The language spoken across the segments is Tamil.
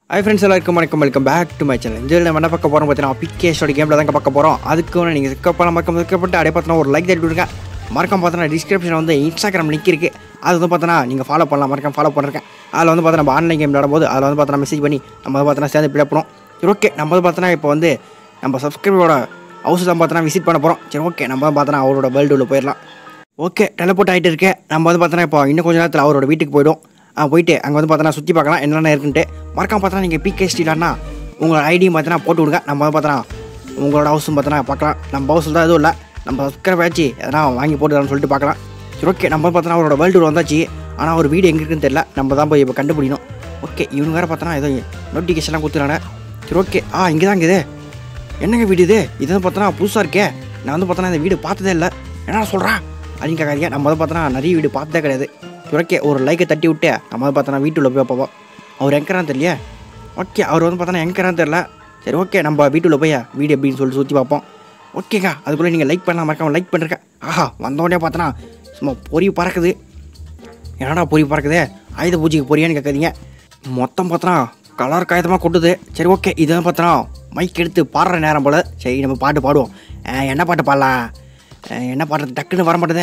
ஹாய் ஃப்ரெண்ட்ஸ் எல்லாருக்கும் வணக்கம் welcome back to my channel இந்த நம்ம என்ன பார்க்க போகிறோம் பார்த்தீங்கன்னா பிகேஷோட கேமில் தாங்க பார்க்க போகிறோம் அதுக்கு நீங்கள் சிக்கப்பலாம் மறக்காம சிக்கப்பட்டு அப்படியே பார்த்தோன்னா ஒரு லைக் தட்டி விடுங்க மறக்காம பார்த்தோன்னா டிஸ்கிரிப்ஷனில் வந்து இன்ஸ்டாகிராம் லிங்க் இருக்குது அது வந்து பார்த்தோன்னா நீங்கள் ஃபாலோ பண்ணலாம் மறக்காம ஃபாலோ பண்ணிருக்கேன் அதில் வந்து பார்த்தா நம்ம ஆன்லைன் கேம் விளையாடும்போது அதில் வந்து பார்த்தோன்னா மெசேஜ் பண்ணி நம்ம வந்து பார்த்தோன்னா சேர்ந்து பிள்ளை பண்ணுவோம் சரி ஓகே நம்ம வந்து பார்த்தோன்னா இப்போ வந்து நம்ம சப்ஸ்கிரைபரோட ஹவுஸ் தான் பார்த்தோன்னா விசிட் பண்ண போகிறோம் சரி ஓகே நம்ம வந்து பார்த்தோன்னா அவரோட வேர்ல்டு உள்ள போயிடலாம் ஓகே டெலபோர்ட் ஆகிட்டு இருக்கேன் நம்ம வந்து பார்த்தோன்னா இப்போ இன்னும் கொஞ்ச நேரத்தில் அவரோட வீட்டுக்கு போய்டும் ஆ போயிட்டு அங்கே வந்து பார்த்தோன்னா சுற்றி பார்க்கலாம் என்னென்ன இருக்குன்ட்டு மறக்காம பார்த்தோன்னா நீங்கள் பிகே ஸ்டீலானா உங்களோட ஐடியும் பார்த்தோன்னா போட்டு விடுங்க நம்ம வந்து பார்த்தோன்னா உங்களோட ஹவுஸும் பார்த்தோன்னா பார்க்கலாம் நம்ம ஹவுஸில் தான் எதுவும் இல்லை நம்ம சப்ஸ்கிரைப் ஆச்சு எதனா வாங்கி போட்டுக்கலாம்னு சொல்லிட்டு பார்க்கலாம் சரி ஓகே நம்ம வந்து பார்த்தோன்னா அவரோட வேர்ல்டு வந்தாச்சு ஆனால் ஒரு வீடு எங்கே இருக்குன்னு தெரியல நம்ம தான் போய் இப்போ கண்டுபிடிக்கணும் ஓகே இவங்க வேறு பார்த்தோன்னா ஏதோ நோட்டிஃபிகேஷன்லாம் கொடுத்துறாங்க சரி ஓகே ஆ இங்கே தான் இருக்குது என்னங்க வீடு இது இது வந்து பார்த்தோன்னா புதுசாக இருக்கே நான் வந்து பார்த்தோன்னா இந்த வீடு பார்த்ததே இல்லை என்ன சொல்கிறேன் அப்படின்னு கேட்காதீங்க நம்ம வந்து பார்த்தோன்னா நிறைய வீடு பார்த்ததே கிடையாது ஓகே ஒரு லைக்கை தட்டி விட்டு நம்ம வந்து பார்த்தோன்னா வீட்டுள்ள போய் பார்ப்போம் அவர் எங்கறான்னு தெரியல ஓகே அவர் வந்து பார்த்தோன்னா எங்கறான்னு தெரில சரி ஓகே நம்ம வீட்டுள்ள போய் வீடு எப்படின்னு சொல்லிட்டு சுற்றி பார்ப்போம் ஓகேக்கா அதுக்குள்ளே நீங்கள் லைக் பண்ணலாம் மறக்காம லைக் பண்ணுறேங்க ஆஹா வந்தோடனே பார்த்தோன்னா சும்மா பொறி பறக்குது என்னடா பொறி பறக்குது ஆயுத பூஜைக்கு பொரியான்னு கேட்காதீங்க மொத்தம் பார்த்தோன்னா கலர் காகிதமாக கொட்டுது சரி ஓகே இதை பார்த்தோன்னா மைக் எடுத்து பாடுற நேரம் போல் சரி நம்ம பாட்டு பாடுவோம் அஹ், என்ன பாட்டு பாடலாம் அஹ், என்ன பாடுறது டக்குன்னு வர மாட்டேதே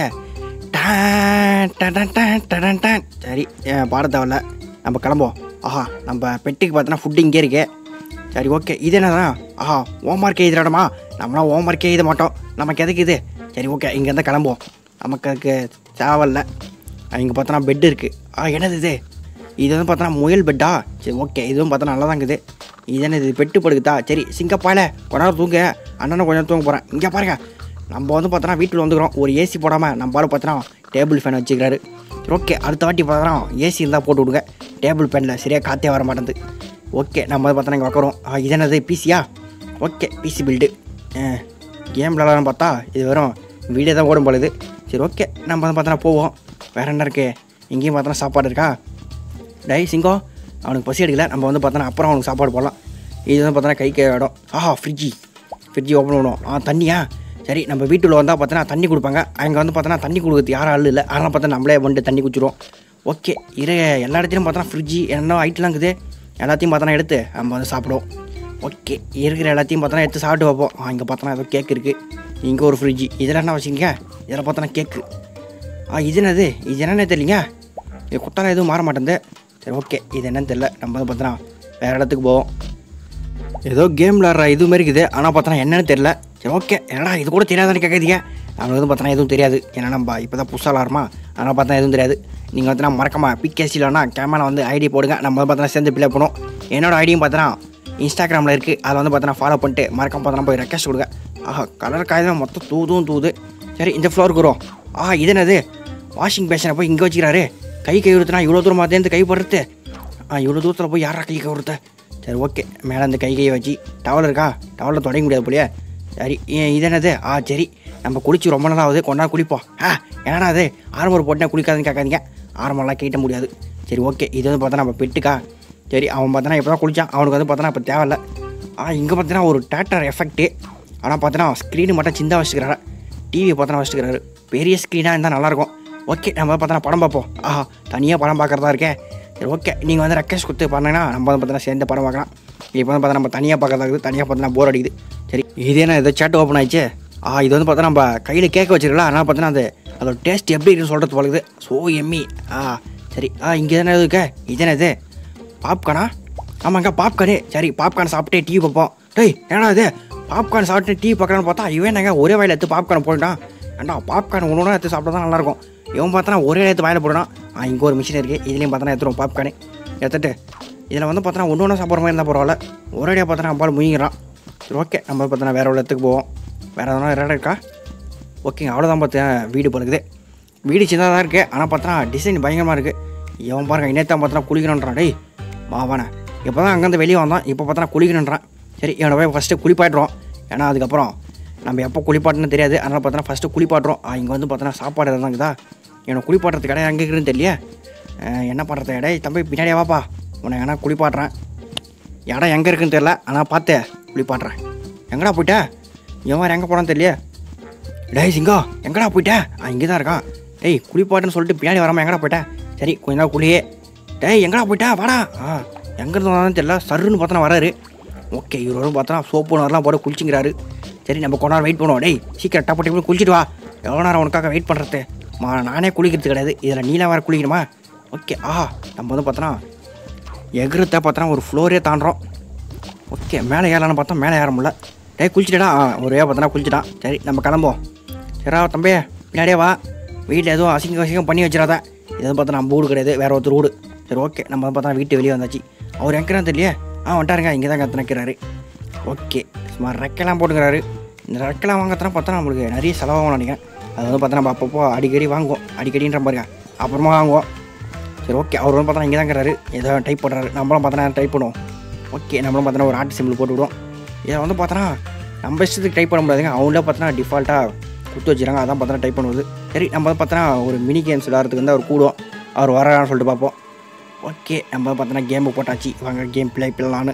டான், டன், டன், டன், டன், டன், டன். சரி அஹ், பாட தேவையில்ல நம்ம கிளம்புவோம் ஆஹா நம்ம பெட்டுக்கு பார்த்தோன்னா ஃபுட்டு இங்கே இருக்கே சரி ஓகே இது என்னதான் ஆஹா ஹோம் ஒர்க் எழுதுறாடமா நம்மளாம் ஹோம் ஒர்க்கே எழுத மாட்டோம் நமக்கு எதுக்கு இது சரி ஓகே இங்கேருந்து கிளம்புவோம் நமக்கு அதுக்கு தேவையில்ல இங்கே பார்த்தோன்னா பெட் இருக்குது ஆ என்னது இது இது வந்து பார்த்தோன்னா முயல் பெட்டா சரி ஓகே இதுவும் பார்த்தா நல்லா தான் இருக்குது இது என்ன இது பெட்டு படுக்குதா சரி சிங்கப்பால கொஞ்ச நேரம் தூங்க அண்ணனை கொஞ்சம் நேரம் தூங்க போகிறேன் இங்கே பாருங்க நம்ம வந்து பார்த்தோன்னா வீட்டில் வந்துக்கிறோம் ஒரு ஏசி போடாமல் நம்மளால பார்த்தோன்னா டேபிள் ஃபேன் வச்சுக்கிறாரு சரி ஓகே அடுத்த வாட்டி பார்த்தோன்னா ஏசி இருந்தால் போட்டு விடுங்க டேபிள் ஃபேனில் சரியாக காற்றே வர மாட்டேங்குது ஓகே நம்ம வந்து பார்த்தோன்னா இங்கே உட்காரோம் ஆ இது என்னது பிசியா ஓகே பிசி பில்டு கேம் விளாட்லான்னு பார்த்தா இது வெறும் வீடியோ தான் ஓடும் போலுது சரி ஓகே நம்ம வந்து பார்த்தோன்னா போவோம் வேறு என்ன இருக்குது இங்கேயும் பார்த்தோன்னா சாப்பாடு இருக்கா டேய் சிங்கம் அவனுக்கு பசி எடுக்கல நம்ம வந்து பார்த்தோன்னா அப்புறம் அவனுக்கு சாப்பாடு போடலாம் இது வந்து பார்த்தோன்னா கை கை இடம் ஆஹா ஃப்ரிட்ஜி ஃப்ரிட்ஜி ஓப்பன் பண்ணுவோம் ஆ தண்ணியா சரி நம்ம வீட்டுல வந்தால் பார்த்தோன்னா தண்ணி கொடுப்பாங்க அங்கே வந்து பார்த்தோன்னா தண்ணி கொடுக்குறது யாரும் ஆள் இல்லை அதனால் பார்த்தா நம்மளே வந்துட்டு தண்ணி குடிச்சிடுவோம் ஓகே இரு எல்லா இடத்துலையும் பார்த்தோன்னா ஃப்ரிட்ஜி என்ன ஐட்டெலாம் இருக்குது எல்லாத்தையும் பார்த்தோன்னா எடுத்து நம்ம வந்து சாப்பிடுவோம் ஓகே இருக்கிற எல்லாத்தையும் பார்த்தோன்னா எடுத்து சாப்பிட்டு வைப்போம் ஆ இங்கே பார்த்தோன்னா ஏதோ கேக் இருக்குது இங்கே ஒரு ஃப்ரிட்ஜி இதெல்லாம் என்ன வச்சுக்கிங்க இதில் பார்த்தோன்னா கேக்கு ஆ இது என்னது இது என்னன்னு தெரியலங்க இது குத்தால எதுவும் மாற மாட்டேங்குது சரி ஓகே இது என்னன்னு தெரியல நம்ம வந்து பார்த்தோன்னா வேறு இடத்துக்கு போவோம் ஏதோ கேம் விளாட்ற இது மாதிரி இருக்குது ஆனால் பார்த்தோன்னா என்னன்னு தெரியல சரி ஓகே என்னடா இது கூட தெரியாதான்னு கேட்காதீங்க நம்மளுக்கு வந்து பார்த்தோன்னா எதுவும் தெரியாது ஏன்னா நம்ம இப்போ தான் புதுசாக விளாட்றோமா அதனால் பார்த்தா எதுவும் தெரியாது நீங்கள் வந்து நான் மறக்காம பிகேசிலனா கேமரா வந்து ஐடி போடுங்க நம்ம வந்து பார்த்தோன்னா சேர்ந்து பிள்ளை பண்ணுவோம் என்னோட ஐடியும் பார்த்தோன்னா இன்ஸ்டாகிராமில் இருக்குது அதில் வந்து பார்த்தோன்னா ஃபாலோ பண்ணிட்டு மறக்காம பார்த்தோன்னா போய் ரெக்வஸ்ட் கொடுங்க ஆஹா கலர் காகிதம் மொத்தம் தூதும் தூது சரி இந்த ஃப்ளோருக்கு வரும் ஆ இது என்னது வாஷிங் பேஷனை போய் இங்கே வச்சுக்கிறாரு கை கை உறுத்துனா இவ்வளோ தூரமாக தேர்ந்து கை போடுறது ஆ இவ்வளோ தூரத்தில் போய் யாரா கை கை உறுத்த சரி ஓகே மேலே அந்த கை கையை வச்சு டவல் இருக்கா டவலில் தொடங்க முடியாது போலியே சரி ஏ- இது என்னது ஆ சரி நம்ம குளிச்சு ரொம்ப நாள் ஆகுது கொண்டா குளிப்போம் ஆ என்னடா அது ஆரம்பர் போட்டேன் குளிக்காதுன்னு கேட்காதீங்க ஆரம்பம்லாம் கேட்ட முடியாது சரி ஓகே இது வந்து பார்த்தா நம்ம பெட்டுக்கா சரி அவன் பார்த்தனா இப்போ தான் குளிச்சான் அவனுக்கு வந்து பார்த்தனா இப்போ தேவையில்ல ஆ இங்கே பார்த்தீங்கன்னா ஒரு டேட்டர் எஃபெக்ட்டு ஆனால் பார்த்தீங்கன்னா ஸ்க்ரீனு மட்டும் சிந்தா வச்சுக்கிறாரு டிவியை பார்த்தனா வச்சுக்கிறாரு பெரிய ஸ்க்ரீனாக இருந்தால் நல்லாயிருக்கும் ஓகே நம்ம பார்த்தோன்னா படம் பார்ப்போம் ஆஹா தனியாக படம் பார்க்குறதா இருக்கேன் சரி ஓகே நீங்கள் வந்து ரெக்வஸ்ட் கொடுத்து பண்ணீங்கன்னா நம்ம வந்து பார்த்தோன்னா சேர்ந்து படம் பார்க்கலாம் இப்போ வந்து பார்த்தா நம்ம தனியாக பார்க்கறதா இருக்குது தனியாக பார்த்தோன்னா போர் அடிக்குது சரி இது என்ன ஏதோ சேட் ஓப்பன் ஆயிடுச்சு ஆ இது வந்து பார்த்தா நம்ம கையில் கேட்க வச்சிருக்கலாம் அதனால் பார்த்தோன்னா அது அதோட டேஸ்ட் எப்படி இருக்குன்னு சொல்கிறது பழகுது ஸோ எம்மி ஆ சரி ஆ இங்கே தானே இருக்கே இது என்ன இது பாப்கார்னா ஆமாங்க பாப்கார்னு சரி பாப்கார்ன் சாப்பிட்டே டிவி பார்ப்போம் டேய் என்னடா இது பாப்கார்ன் சாப்பிட்டு டிவி பார்க்கலான்னு பார்த்தா இவன் என்னங்க ஒரே வாயில் எடுத்து பாப்கார்ன் போட்டான் ஏன்டா பாப்கார்ன் ஒன்று ஒன்றா எடுத்து சாப்பிட்டா தான் நல்லாயிருக்கும் இவன் பார்த்தனா ஒரே எடுத்து வாயில் போடுறான் ஆ இங்கே ஒரு மிஷின் இருக்குது இதுலேயும் பார்த்தனா எடுத்துருவோம் பாப்கார்னு எடுத்துட்டு இதில் வந்து பார்த்தனா ஒன்று ஒன்றா சாப்பிட்ற மாதிரி இருந்தால் பரவாயில்ல ஒரேடியாக பார்த்தனா அப்பால் முங்கிக்கிறான் சரி ஓகே நம்ம பார்த்தனா வேறு ஒரு இடத்துக்கு போவோம் வேறு எதனா இடம் இருக்கா ஓகேங்க அவ்வளோதான் பார்த்தேன் வீடு பழகுது வீடு சின்னதாக தான் இருக்குது ஆனால் பார்த்தா டிசைன் பயங்கரமாக இருக்குது இவன் பாருங்க இன்னத்தான் பார்த்தா குளிக்கணுன்றான் டேய் மாவானே இப்போ தான் அங்கேருந்து வெளியே வந்தான் இப்போ பார்த்தா குளிக்கணுன்றான் சரி இவனை போய் ஃபஸ்ட்டு குளிப்பாட்டுறோம் ஏன்னா அதுக்கப்புறம் நம்ம எப்போ குளிப்பாட்டுன்னு தெரியாது அதனால் பார்த்தோன்னா ஃபஸ்ட்டு குளிப்பாட்டுறோம் இங்கே வந்து பார்த்தோன்னா சாப்பாடு எதாவது இருக்குதா இவனை குளிப்பாட்டுறதுக்கு இடம் எங்கே இருக்குன்னு தெரியல அஹ் என்ன பண்ணுறது இடம் தம்பி பின்னாடியே வாப்பா உன்னை வேணா குளிப்பாட்டுறேன் இடம் எங்கே இருக்குன்னு தெரியல ஆனால் பார்த்து குளிப்பாட்டுறேன் எங்கடா போயிட்ட இவன் வேறு எங்கே போனான்னு தெரியல டேய் சிங்கா எங்கடா போயிட்ட ஆ இங்கே தான் இருக்கான் டேய் குளிப்பாட்டுன்னு சொல்லிட்டு பின்னாடி வராமல் எங்கடா போயிட்ட சரி கொஞ்ச நாள் குளியே டேய் எங்கடா போயிட்ட வாடா ஆ எங்கேருந்து வந்தாலும் தெரியல சருன்னு பார்த்தா வராரு ஓகே இவரோட பார்த்தா சோப்பு நேரம்லாம் போட்டு குளிச்சுங்கிறாரு சரி நம்ம கொஞ்ச நேரம் வெயிட் பண்ணுவோம் டேய் சீக்கிரம் டப்பு டப்பு குளிச்சுட்டு வா எவ்வளோ நேரம் உனக்காக வெயிட் பண்ணுறது மா நானே குளிக்கிறது கிடையாது இதில் நீலாம் வேறு குளிக்கணுமா ஓகே ஆ நம்ம வந்து பார்த்தோன்னா எகிறத பார்த்தோன்னா ஒரு ஃப்ளோரே தாண்டுறோம் ஓகே மேலே ஏறலான்னு பார்த்தா மேலே ஏற முடியல டேய் குளிச்சுட்டா ஆ ஒரே பார்த்தோன்னா குளிச்சுட்டான் சரி நம்ம கிளம்போம் சரிடா தம்பி பின்னாடியே வா வீட்டில் எதுவும் அசிங்கம் அசிங்கம் பண்ணி வச்சிடாத இது வந்து பார்த்தா நம்ம வீடு கிடையாது வேற ஒருத்தர் வீடு சரி ஓகே நம்ம வந்து பார்த்தா வீட்டு வெளியே வந்தாச்சு அவர் எங்கிறான்னு தெரியலையே ஆ வந்துட்டாருங்க இங்கே தான் கற்று நிற்கிறாரு ஓகே சும்மா ரெக்கெல்லாம் போட்டுக்கிறாரு இந்த ரெக்கெல்லாம் வாங்கத்தான் பார்த்தா நம்மளுக்கு நிறைய செலவாகும் நினைக்கிறேன் அது வந்து பார்த்தா நம்ம அப்பப்போ அடிக்கடி வாங்குவோம் அடிக்கடின்ற பாருங்க அப்புறமா வாங்குவோம் சரி ஓகே அவர் வந்து பார்த்தா இங்கே தான் இருக்கிறாரு ஏதோ டைப் பண்ணுறாரு நம்மளும் பார்த்தோன்னா டைப் பண்ணுவோம் ஓகே நம்மளும் பார்த்தோன்னா ஒரு ஆர்ட் சிம்பிள் போட்டு விடுவோம் இதை வந்து பார்த்தோன்னா நம்ம இஷ்டத்துக்கு டைப் பண்ண முடியாதுங்க அவங்களே பார்த்தோன்னா டிஃபால்ட்டாக கொடுத்து வச்சுறாங்க அதான் பார்த்தோன்னா டைப் பண்ணுவது சரி நம்ம வந்து பார்த்தோன்னா ஒரு மினி கேம்ஸ் விளாட்றதுக்கு வந்து அவர் கூடும் அவர் வரான்னு சொல்லிட்டு பார்ப்போம் ஓகே நம்ம பார்த்தோன்னா கேமு போட்டாச்சு வாங்க கேம் ப்ளே பண்ணலான்னு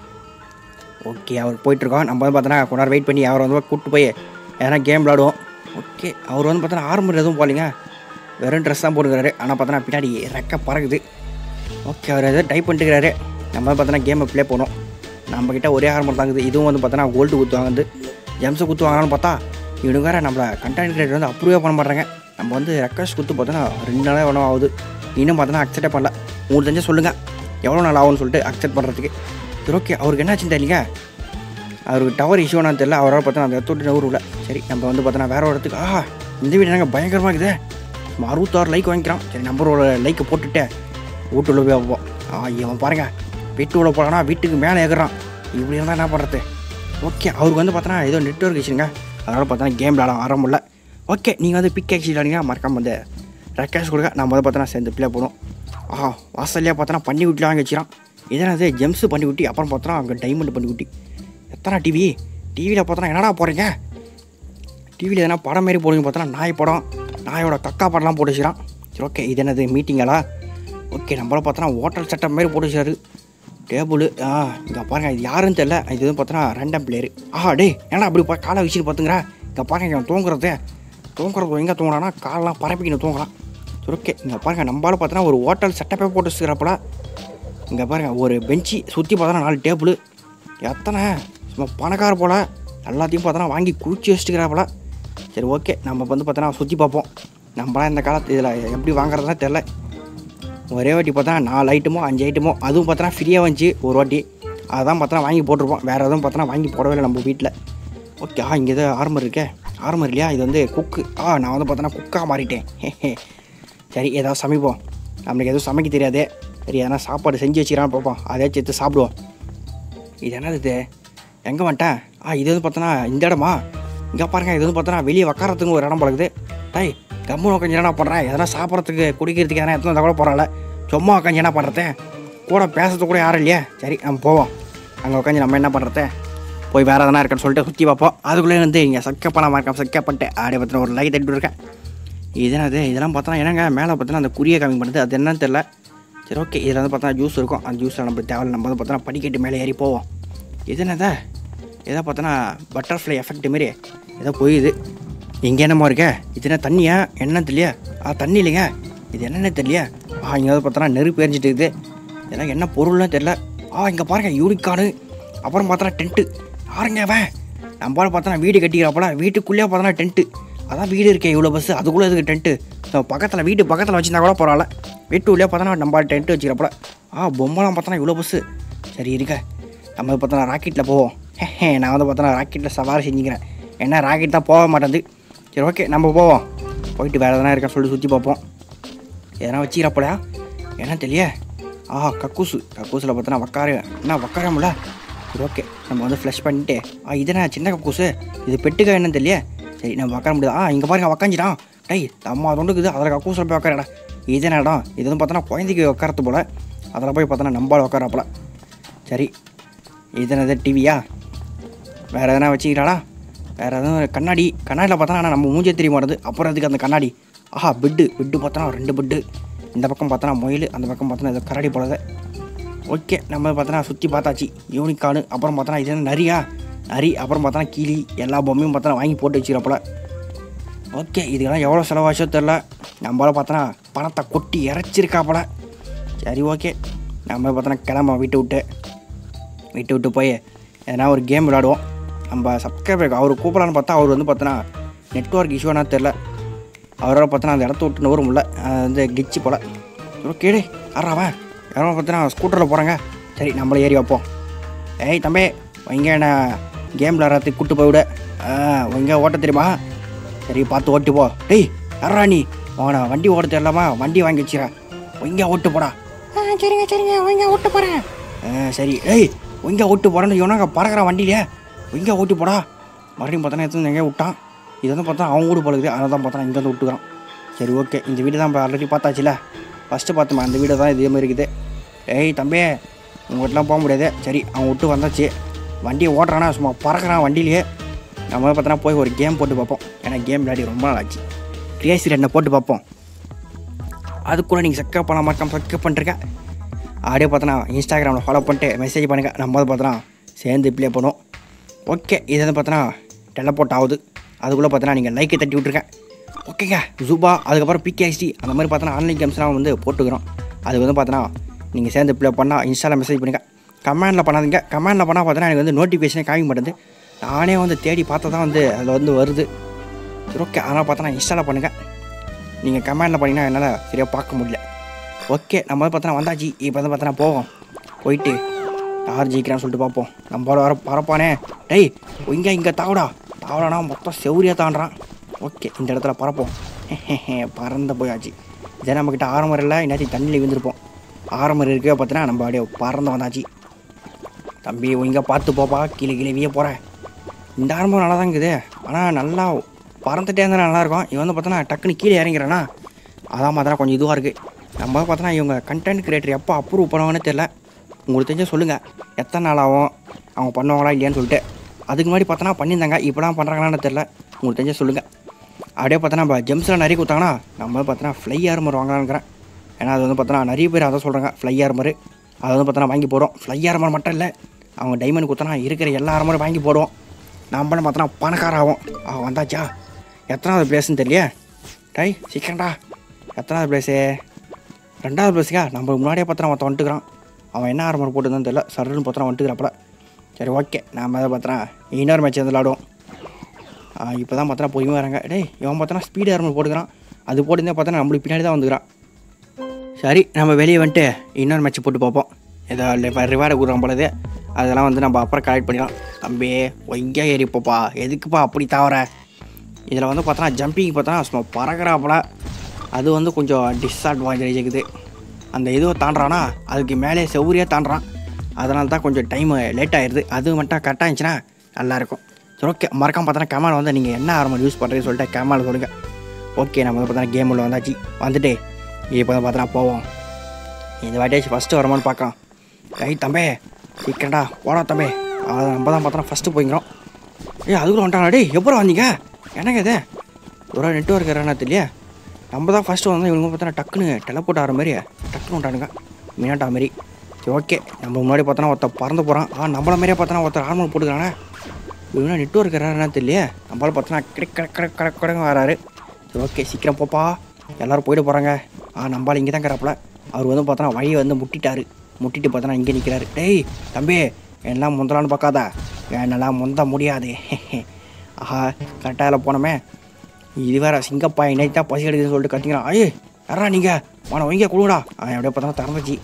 ஓகே அவர் போயிட்டுருக்கோம் நம்ம வந்து பார்த்தோன்னா கொஞ்ச நேரம் வெயிட் பண்ணி அவரை வந்து கூப்பிட்டு போய் எதனா கேம் விளாடுவோம் ஓகே அவர் வந்து பார்த்தோன்னா ஆரம்பம் எதுவும் போகலிங்க வெறும் ட்ரெஸ் தான் போட்டுக்கிறாரு ஆனால் பார்த்தோன்னா பின்னாடி ரெக்க பறக்குது ஓகே அவர் எதாவது டைப் பண்ணிட்டுக்கிறாரு நம்ம வந்து பார்த்தோன்னா கேமை ப்ளே பண்ணோம் நம்மக்கிட்ட ஒரே ஆரம்பம் தாங்குது இதுவும் வந்து பார்த்தோன்னா கோல்டு குத்து வாங்குது ஜெம்ஸை குத்து வாங்கலாம்னு பார்த்தா இவனுங்க வேறு நம்மளை கண்டென்ட் கிரியேட்டர் வந்து அப்ரூவே பண்ண மாட்டாங்க நம்ம வந்து ரெக்வஸ்ட் குத்து பார்த்தோன்னா ரெண்டு நாளே எவ்வளோ ஆகுது இன்னும் பார்த்தோன்னா அக்செப்டே பண்ணல உங்களுக்கு தெரிஞ்சு சொல்லுங்கள் எவ்வளோ நாள் ஆகும்னு சொல்லிட்டு அக்செப்ட் பண்ணுறதுக்கு சரி ஓகே அவருக்கு என்னாச்சுன்னு தெரியல அவருக்கு டவர் இஷ்யூனான்னு தெரியல அவரால் பார்த்தா அந்த இடத்த விட்டு நூறுல சரி நம்ம வந்து பார்த்தோன்னா வேற ஒரு இடத்துக்கு ஆ இந்த வீடு நாங்கள் பயங்கரமாக இருக்குது சும்மா அறுபத்தாறு லைக் வாங்கிக்கிறான் சரி நம்பரோட லைக்கை போட்டுட்டு வீட்டுள்ள போய் வைப்போம் ஆ இவன் பாருங்க வீட்டு உள்ள போகலான்னா வீட்டுக்கு மேலே ஏறுறான் இப்படி இருந்தால் என்ன பண்ணுறது ஓகே அவருக்கு வந்து பார்த்தோன்னா ஏதோ நெட்ஒர்க் இஷ்யூங்க அதனால் பார்த்தோன்னா கேம் விளாட வர முடியல ஓகே நீங்கள் வந்து பிக் ஆக்சி விளாடுங்க மறக்காம வந்து ரெக்காஷ் கொடுங்க நம்ம வந்து பார்த்தோன்னா சேர்ந்து ப்ளே பண்ணுவோம் ஆ வாசல்லையே பார்த்தோன்னா பண்ணி குட்டிலாம் வாங்கி வச்சிடான் இதனது ஜெம்ஸு பண்ணி குட்டி அப்புறம் பார்த்தோன்னா அங்கே டைமண்ட் பண்ணி குட்டி எத்தனை டிவி டிவியில் பார்த்தோன்னா என்னடா போகிறீங்க டிவியில் எதனா படம் மாரி போடுங்க பார்த்தோன்னா நாய் படம் நாயோட கக்கா படம்லாம் போட்டு வச்சுக்கிறான் சரி ஓகே இது என்னது மீட்டிங்களா ஓகே நம்மள பார்த்தோன்னா ஹோட்டல் செட்டப் மாரி போட்டு வச்சாரு டேபிள் ஆ இங்கே பாருங்க இது யாருன்னு தெரியல இது வந்து பார்த்தோன்னா ரேண்டம் பிளேயர் ஆஹா டேய் ஏன்னா அப்படி பா காலை வச்சுட்டு பார்த்துங்கிறா இங்கே பாருங்க இவன் தூங்குறது தூங்குறது எங்கே தூங்குறான்னா காலெலாம் பரப்பிக்கணும் தூங்கலாம் சரி ஓகே இங்கே பாருங்க நம்மளால பார்த்தோன்னா ஒரு ஹோட்டல் செட்டப்பே போட்டு வச்சுக்கிறப்பல இங்கே பாருங்க ஒரு பெஞ்சு சுற்றி பார்த்தோன்னா நாலு டேபிள் எத்தனை சும்மா பணக்கார போல் எல்லாத்தையும் பார்த்தோன்னா வாங்கி குளிச்சு வச்சுட்டுக்கிறாப்புல சரி ஓகே நம்ம வந்து பார்த்தோன்னா சுற்றி பார்ப்போம் நம்மளாம் இந்த காலத்து இதில் எப்படி வாங்குறதுலாம் தெரில ஒரே வாட்டி பார்த்தா நாலு ஐட்டமோ அஞ்சு ஐட்டமோ அதுவும் பார்த்தோன்னா ஃப்ரீயாக வந்துச்சு ஒரு வாட்டி அதான் பார்த்தோன்னா வாங்கி போட்டிருப்போம் வேறு எதுவும் பார்த்தோன்னா வாங்கி போடவே இல்லை நம்ம வீட்டில் ஓகே ஆ இங்கே ஏதோ ஆர்மர் இருக்கே ஆர்மர் இல்லையா இது வந்து குக்கு ஆ நான் வந்து பார்த்தோன்னா குக்காக மாறிட்டேன் சரி ஏதாவது சமைப்போம் நம்மளுக்கு எதுவும் சமைக்க தெரியாதே சரி எதனா சாப்பாடு செஞ்சு வச்சுக்கிறான்னு பார்ப்போம் அதே சேர்த்து சாப்பிடுவோம் இது என்னது இது எங்கே வந்துட்டேன் ஆ இது வந்து பார்த்தோன்னா இந்த இடமா இங்கே பாருங்க இது வந்து பார்த்தோன்னா வெளியே உக்காரத்துக்கு ஒரு இடம் பழகுது டேய் கம்முன்னு உட்காந்து என்ன பண்ணுறேன் எதனா சாப்பிட்றதுக்கு குடிக்கிறதுக்கு எதனா எத்தனை கூட பரவாயில்ல சும்மா உட்காந்து என்ன பண்ணுறது கூட பேசுறது கூட யாரும் இல்லையா சரி நம்ம போவோம் அங்கே உட்காந்து நம்ம என்ன பண்ணுறது போய் வேறு எதனா இருக்குன்னு சொல்லிட்டு சுற்றி பார்ப்போம் அதுக்குள்ளே வந்து இங்கே சக்கப்பணமாக இருக்கேன் சக்கப்பட்டு ஆடி பற்றின ஒரு லைட் தட்டி இருக்கேன் இது என்னது இதெல்லாம் பார்த்தா என்னங்க மேலே பார்த்தோன்னா அந்த குறியை காமி பண்ணுது அது என்னன்னு தெரில சரி ஓகே இதில் வந்து பார்த்தா ஜூஸ் இருக்கும் அந்த ஜூஸில் நம்ம தேவையில்ல நம்ம வந்து பார்த்தோன்னா படிக்கட்டு மேலே ஏறி போவோம் இது என்னதா ஏதோ பார்த்தோன்னா பட்டர்ஃப்ளை எஃபெக்ட் மாரி ஏதோ போயுது இங்கே என்னமோ இருக்க இது என்ன தண்ணியா என்னன்னு தெரியல ஆ தண்ணி இல்லைங்க இது என்னென்ன தெரியல ஆ இங்கே வந்து பார்த்தோன்னா நெருப்பு எரிஞ்சிட்டு இருக்குது இதெல்லாம் என்ன பொருள்லாம் தெரில ஆ இங்கே பாருங்க யூனிக்கானு அப்புறம் பார்த்தோன்னா டென்ட்டு யாருங்க அவன் நம்மளால பார்த்தோன்னா வீடு கட்டிக்கிறாப்பல வீட்டுக்குள்ளேயே பார்த்தோன்னா டென்ட்டு அதான் வீடு இருக்கே இவ்வளோ பஸ்ஸு அதுக்குள்ளே இதுக்கு டென்ட்டு ஸோ பக்கத்தில் வீட்டு பக்கத்தில் வச்சுருந்தா கூட பரவாயில்ல வீட்டு உள்ளே பார்த்தோன்னா நம்ம டென்ட்டு வச்சுக்கிறப்பல ஆ பொம்மைலாம் பார்த்தோன்னா இவ்வளோ பஸ்ஸு சரி இருக்க நம்ம பார்த்தோன்னா ராக்கெட்டில் போவோம் ஹே நான் வந்து பார்த்தோன்னா ராக்கெட்டில் சவாரி செஞ்சுக்கிறேன் ஏன்னா ராக்கெட் தான் போக மாட்டேங்குது சரி ஓகே நம்ம போவோம் போயிட்டு வேறு எதனா இருக்கான்னு சொல்லிட்டு சுற்றி பார்ப்போம் எதனா வச்சுக்கிறப்பலையா என்ன தெரியல ஆ கக்கூசு கக்கூசில் பார்த்தோன்னா வக்கார என்ன வக்காரமில்ல சரி ஓகே நம்ம வந்து ஃப்ளஷ் பண்ணிட்டு ஆ இது என்ன சின்ன கக்கூசு இது பெட்டுக்கா என்னன்னு தெரியல சரி நம்ம உக்கார முடியாது ஆ இங்கே பாருங்க உக்காஞ்சிடான் டேய் அம்மா தொண்டுக்குது அதில் கக்கூசில் போய் உக்காரடா இது என்ன இடம் இது வந்து பார்த்தோன்னா குழந்தைக்கு உட்காரத்து போல் அதில் போய் பார்த்தோன்னா நம்பால் உட்காரப்பல சரி இது என்னது டிவியா வேறு எதனா வச்சுக்கிறாடா வேறு எதுவும் கண்ணாடி கண்ணாடியில் பார்த்தா ஆனால் நம்ம மூஞ்சே தெரிய மாட்டேது அப்புறம் அதுக்கு அந்த கண்ணாடி ஆஹா பெட்டு பெட்டு பார்த்தோன்னா ரெண்டு பெட்டு இந்த பக்கம் பார்த்தோன்னா மொயில் அந்த பக்கம் பார்த்தோன்னா இது கரடி போலது ஓகே நம்ம பார்த்தோன்னா சுற்றி பார்த்தாச்சு யூனிக்கானு அப்புறம் பார்த்தோன்னா இது என்ன நரியா நரி அப்புறம் பார்த்தோன்னா கிளி எல்லா பொம்மையும் பார்த்தோன்னா வாங்கி போட்டு வச்சுக்கிறப்பல ஓகே இதுக்கெல்லாம் எவ்வளோ செலவாச்சோ தெரில நம்மளால பார்த்தோன்னா பணத்தை கொட்டி இறச்சிருக்காப்பல சரி ஓகே நம்ம பார்த்தோன்னா கிளம்ப வீட்டை விட்டு வீட்டை விட்டு போய் எதனா ஒரு கேம் விளாடுவோம் நம்ம சப்ஸ்கிரைபர் அவர் கூப்பிடலான்னு பார்த்தா அவர் வந்து பார்த்தோன்னா நெட்ஒர்க் இஷ்யூனா தெரில அவரால் பார்த்தோன்னா அந்த இடத்த விட்டு நூறு முடியல அது வந்து கிச்சு போல் ஒரு கேடு யாராவன் யாரும் பார்த்தோன்னா ஸ்கூட்டரில் போகிறாங்க சரி நம்மள ஏறி வைப்போம் ஏய் தம்பி இங்கே என்ன கேம் விளாட்றதுக்கு கூட்டு போய் விட இங்கே ஓட்ட தெரியுமா சரி பார்த்து ஓட்டி போ டேய் யாரா நீ அவனை வண்டி ஓட்ட தெரியலாமா வண்டி வாங்கி வச்சுக்கிறேன் இங்கே ஓட்டு போடா ஆ சரிங்க சரிங்க இங்கே ஓட்டு போகிறேன் ஆ சரி ஏய் இங்கே ஓட்டு போகிறேன்னு இவனாங்க பறக்கிற வண்டியிலே இங்கே ஓட்டி போடா மறுபடியும் பார்த்தோன்னா எடுத்து எங்கேயோ விட்டான் இது வந்து பார்த்தா அவன் வீடு பழகுது அதனால தான் பார்த்தா இங்கே வந்து விட்டுக்கிறான் சரி ஓகே இந்த வீடு தான் ஆல்ரெடி பார்த்தாச்சுல ஃபஸ்ட்டு பார்த்தோமா அந்த வீடு தான் இதே மாதிரி இருக்குது ஏய் தம்பி உங்கள்கிட்டலாம் போக முடியாது சரி அவன் விட்டு வந்தாச்சு வண்டியை ஓட்டுறானா சும்மா பறக்கிறான் வண்டியிலேயே நம்ம பார்த்தோன்னா போய் ஒரு கேம் போட்டு பார்ப்போம் ஏன்னா கேம் விளையாடி ரொம்ப நாள் ஆச்சு கிரேசி ரெண்டை போட்டு பார்ப்போம் அதுக்குள்ளே நீங்கள் சக்கப் பண்ண மறக்காம சக்கப் பண்ணிருக்க அப்படியே பார்த்தோன்னா இன்ஸ்டாகிராமில் ஃபாலோ பண்ணிட்டு மெசேஜ் பண்ணுங்கள் நம்ம வந்து பார்த்தோன்னா சேர்ந்து ப்ளே பண்ணுவோம் ஓகே இது வந்து பார்த்தோன்னா டெலப்போர்ட் ஆகுது அதுக்குள்ளே பார்த்தோன்னா நீங்கள் லைக்கை தட்டி விட்ருங்க ஓகேங்க ஜூபா அதுக்கப்புறம் பிகேஎஸ்டி அந்த மாதிரி பார்த்தோன்னா ஆன்லைன் கேம்ஸ்லாம் வந்து போட்டுக்கிறோம் அது வந்து பார்த்தோன்னா நீங்கள் சேர்ந்து ப்ளே பண்ணால் இன்ஸ்டாவில் மெசேஜ் பண்ணுங்கள் கமெண்டில் பண்ணாதீங்க கமெண்டில் பண்ணால் பார்த்தோன்னா எனக்கு வந்து நோட்டிஃபிகேஷனே காமிக்க மாட்டேது நானே வந்து தேடி பார்த்தா தான் வந்து அதில் வந்து வருது சரி ஓகே அதனால் பார்த்தோன்னா இன்ஸ்டாவில் பண்ணுங்கள் நீங்கள் கமெண்டில் பண்ணிங்கன்னா என்னால் சரியாக பார்க்க முடியல ஓகே நம்ம வந்து பார்த்தோன்னா வந்தாச்சு இப்போ வந்து பார்த்தோன்னா போவோம் போயிட்டு யார் ஜெயிக்கிறான்னு சொல்லிட்டு பார்ப்போம் நம்ம வர பரப்பானே டேய் இங்கே இங்கே தாவடா தாவடானா மொத்தம் செவ்வரியாக தாண்டுறான் ஓகே இந்த இடத்துல பறப்போம் பறந்து போயாச்சு இதே நம்மக்கிட்ட ஆரம்பரம் இல்லை இன்னாச்சி தண்ணியில் விழுந்திருப்போம் ஆரம்பரம் இருக்கே பார்த்தீங்கன்னா நம்ம அப்படியே பறந்து வந்தாச்சு தம்பி ஒழுங்கா பார்த்து போப்பா கீழே கீழே வீய போகிறேன் இந்த ஆரம்பம் நல்லா தான் இருக்குது ஆனால் நல்லா பறந்துட்டே இருந்தால் நல்லாயிருக்கும் இவன் வந்து பார்த்தோன்னா டக்குன்னு கீழே இறங்கிறானா அதான் பார்த்தா கொஞ்சம் இதுவாக இருக்குது நம்ம பார்த்தோன்னா இவங்க கண்டென்ட் கிரியேட்டர் எப்போ அப்ரூவ் பண்ணுவாங்கன்னு தெரில உங்களுக்கு தெரிஞ்ச சொல்லுங்கள் எத்தனை நாள் ஆகும் அவங்க பண்ணுவாங்களா இல்லையான்னு சொல்லிட்டு அதுக்கு முன்னாடி பார்த்தோன்னா பண்ணியிருந்தாங்க இப்போலாம் பண்ணுறாங்களான்னு தெரில உங்களுக்கு தெரிஞ்ச சொல்லுங்கள் அப்படியே பார்த்தோன்னா நம்ம ஜெம்ஸில் நிறைய கொடுத்தாங்கன்னா நம்ம பார்த்தோன்னா ஃப்ளை ஆர்மர் வாங்கலாங்கிறேன் ஏன்னா அது வந்து பார்த்தோன்னா நிறைய பேர் அதான் சொல்கிறாங்க ஃப்ளை ஆர்மர் அதை வந்து பார்த்தோன்னா வாங்கி போடுறோம் ஃப்ளை ஆர்மர் மட்டும் இல்லை அவங்க டைமண்ட் கொடுத்தனா இருக்கிற எல்லா ஆர்மரும் வாங்கி போடுவோம் நம்மளும் பார்த்தோன்னா பணக்கார ஆகும் ஆ வந்தாச்சா எத்தனாவது பிளேஸ்னு தெரியலையே டை சீக்கிரம்டா எத்தனாவது பிளேஸு ரெண்டாவது பிளேஸுக்கா நம்ம முன்னாடியே பார்த்தா ஒருத்தன் வந்துட்டுக்கிறான் அவன் என்ன ஆர்மர் போட்டுருந்தான்னு தெரியல சருன்னு பார்த்தா வந்துட்டுக்கிறாப்பல சரி ஓகே நாம் அதை பார்த்தோன்னா இன்னொரு மேட்ச் வந்து விளாடுவோம் இப்போ தான் பார்த்தா பொறுமையாக வராங்க டேய் இவன் பார்த்தோன்னா ஸ்பீடு ஆர்மர் போட்டுக்கிறான் அது போட்டுருந்தே பார்த்தா நம்மளுக்கு பின்னாடி தான் வந்துக்கிறான் சரி நம்ம வெளியே வந்துட்டு இன்னொரு மேட்ச் போட்டு பார்ப்போம் ஏதோ ரிவார்டு கொடுக்குறோம் போலது அதெல்லாம் வந்து நம்ம அப்புறம் கலெக்ட் பண்ணிடலாம் தம்பி ஒய்யா ஏறிப்போப்பா எதுக்குப்பா அப்படி தாவற இதில் வந்து பார்த்தோன்னா ஜம்பிங் பார்த்தோன்னா சும்மா பறக்கிறாப்புல அது வந்து கொஞ்சம் டிஸ்அட்வான்டேஜ் இருக்குது அந்த இதுவை தாண்டுறானா அதுக்கு மேலே செவ்வரியாக தாண்டுறான் அதனால தான் கொஞ்சம் டைமு லேட் ஆயிடுது அது மட்டும் கரெக்டாக இருந்துச்சுன்னா நல்லாயிருக்கும் சரி ஓகே மறக்காம பார்த்தோன்னா கேமரா வந்து நீங்கள் என்ன ஆரம்பம் யூஸ் பண்ணுறதுன்னு சொல்லிட்டு கேமரா சொல்லுங்கள் ஓகே நம்ம வந்து பார்த்தோன்னா கேம் உள்ள வந்தாச்சு வந்துட்டு இப்போ வந்து பார்த்தோன்னா போவோம் இந்த வாட்டியாச்சும் ஃபஸ்ட்டு வரமான்னு பார்க்கலாம் ஐய் தம்பே சீக்கிரண்டா போடா தம்பே அதை நம்ம தான் பார்த்தோன்னா ஃபஸ்ட்டு போய்க்கிறோம் ஏய் அதுக்குள்ள வந்துட்டாங்களா டேய் எப்போ வந்தீங்க என்னங்க இது ஒரு நெட்ஒர்க் இருக்கிறானா தெரியல நம்ம தான் ஃபஸ்ட்டு வந்தோம் இவங்க பார்த்தோன்னா டக்குன்னு டெலப்போர்ட் ஆகிற மாதிரி டக்குன்னு வந்துட்டானுங்க மினாட்டா மாதிரி சரி ஓகே நம்ம முன்னாடி பார்த்தோன்னா ஒருத்தர் பறந்து போகிறான் ஆ நம்மள மாதிரியே பார்த்தோன்னா ஒருத்தர் ஆர்மல் போட்டுக்கிறானே இவனா நெட்ஒர்க் இருக்கிறாருன்னா தெரியல நம்மளால பார்த்தோன்னா கிடக் கிடக் கிடக் கிடக் கிடக்கு வராரு சரி ஓகே சீக்கிரம் போப்பா எல்லோரும் போயிட்டு போகிறாங்க ஆ நம்பால் இங்கே தான் கிடப்பில் அவர் வந்து பார்த்தோன்னா வழியை வந்து முட்டிட்டாரு முட்டிட்டு பார்த்தோன்னா இங்கே நிற்கிறாரு டேய் தம்பி எல்லாம் முந்தலான்னு பார்க்காத என்னெல்லாம் முந்த முடியாது ஆஹா கரெக்டாக அதில் போனோமே இது வேற சிங்கப்பா இன்னைக்கு தான் பசி எடுக்குதுன்னு சொல்லிட்டு கத்திக்கிறான் ஐயே யாரா நீங்கள் வான வைங்க கொடுங்கடா அவன் அப்படியே பார்த்தோன்னா திறந்துச்சு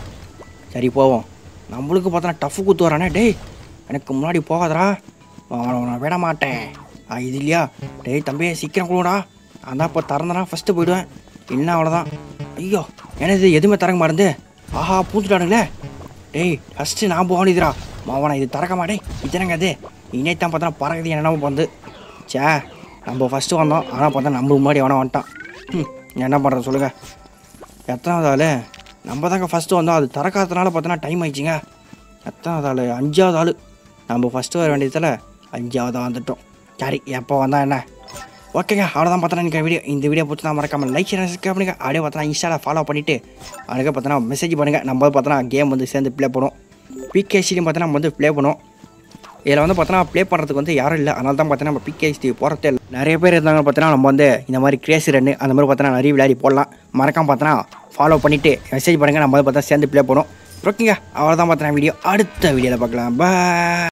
சரி போவோம் நம்மளுக்கு பார்த்தோன்னா டஃப் குத்து வரானே டேய் எனக்கு முன்னாடி போகாதடா அவனை நான் விட மாட்டேன் ஆ இது இல்லையா டேய் தம்பி சீக்கிரம் கொடுடா நான் தான் இப்போ திறந்தனா ஃபஸ்ட்டு போயிடுவேன் இல்லைன்னா அவ்வளோதான் ஐயோ என்னது எதுவுமே திறக்க மாட்டேங்குது ஆஹா பூந்துட்டானுங்களே டேய் ஃபஸ்ட்டு நான் போகணுதுடா மாவனா இது திறக்க மாட்டே இதனங்க அது இன்னைக்கு தான் பார்த்தா பறக்குது என்னென்ன வந்து சே நம்ம ஃபஸ்ட்டு வந்தோம் ஆனால் பார்த்தா நம்ம முன்னாடி எவனா வந்துட்டான் ம் என்ன பண்ணுறது சொல்லுங்கள் எத்தனாவது ஆள் நம்ம தாங்க ஃபஸ்ட்டு வந்தோம் அது திறக்காதனால பார்த்தோன்னா டைம் ஆயிடுச்சுங்க எத்தனாவது ஆள் அஞ்சாவது ஆள் நம்ம ஃபஸ்ட்டு வர வேண்டியதில் அஞ்சாவது வந்துட்டோம் சரி எப்போ வந்தா என்ன ஓகேங்க அவ்வளோதான் பார்த்தோன்னா எனக்கு வீடியோ இந்த வீடியோ பிடிச்சா மறக்காம லைக் ஷேர் சப்ஸ்கிரைப் பண்ணுங்க அப்படியே பார்த்தா இன்ஸ்டாவில் ஃபாலோ பண்ணிவிட்டு அதுக்கு பார்த்தோன்னா மெசேஜ் பண்ணுங்கள் நம்ம பார்த்தோன்னா கேம் வந்து சேர்ந்து ப்ளே பண்ணுவோம் பிகேசிலையும் பார்த்தோன்னா நம்ம வந்து ப்ளே பண்ணுவோம் இதில் வந்து பார்த்தோன்னா ப்ளே பண்ணுறதுக்கு வந்து யாரும் இல்லை அதனால தான் பார்த்தோன்னா நம்ம பிகேஎஸ்டி போகிறதே இல்லை நிறைய பேர் இருந்தாங்க பார்த்தோன்னா நம்ம வந்து இந்த மாதிரி கிரேசி ரன்னு அந்த மாதிரி பார்த்தோன்னா நிறைய விளையாடி போடலாம் மறக்காம பார்த்தோன்னா ஃபாலோ பண்ணிவிட்டு மெசேஜ் பண்ணுங்கள் நம்ம வந்து பார்த்தா சேர்ந்து ப்ளே பண்ணுவோம் ஓகேங்க அவ்வளோதான் பார்த்தா வீடியோ அடுத்த வீடியோவில் பார்க்கலாம் பா